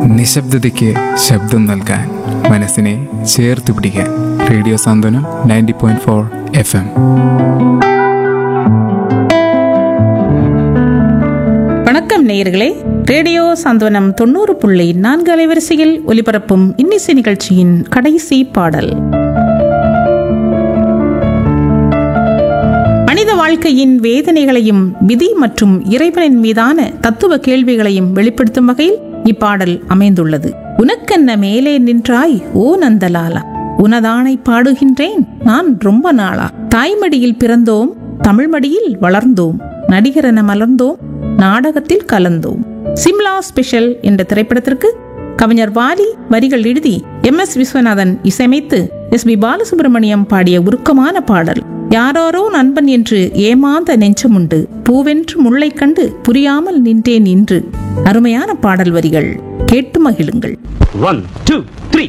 നിശബ്ദതയ്ക്ക് ശബ്ദം നൽകാൻ മനസ്സിനെ ചേർത്ത് പിടിക്കാൻ radio Santhwanam ninety point four F M வணக்கம் நேயர்களே ரேடியோ சாந்தவனம் தொண்ணூறு புள்ளி நான்கு அலைவரிசையில் ஒலிபரப்பும் இன்னிசை நிகழ்ச்சியின் கடைசி பாடல் மனித வாழ்க்கையின் வேதனைகளையும் விதி மற்றும் இறைவனின் மீதான தத்துவ கேள்விகளையும் வெளிப்படுத்தும் வகையில் இப்பாடல் அமைந்துள்ளது உனக்கென்ன மேலே நின்றாய் ஓ நந்தலாலா உனதானை பாடுகின்றேன் நான் ரொம்ப நாளா தாய்மடியில் பிறந்தோம் தமிழ்மடியில் வளர்ந்தோம் நடிகரென மலர்ந்தோம் நாடகத்தில் கலந்தோம் சிம்லா ஸ்பெஷல் என்ற திரைப்படத்திற்கு கவிஞர் வாலி வரிகள் எழுதி எம் எஸ் விஸ்வநாதன் இசையமைத்து எஸ் பி பாலசுப்ரமணியம் பாடிய உருக்கமான பாடல் யாரோரோ நண்பன் என்று ஏமாந்த நெஞ்சமுண்டு பூவென்று முல்லை கண்டு புரியாமல் நின்றேன் இன்று அருமையான பாடல் வரிகள் கேட்டு மகிழுங்கள் One, two, three.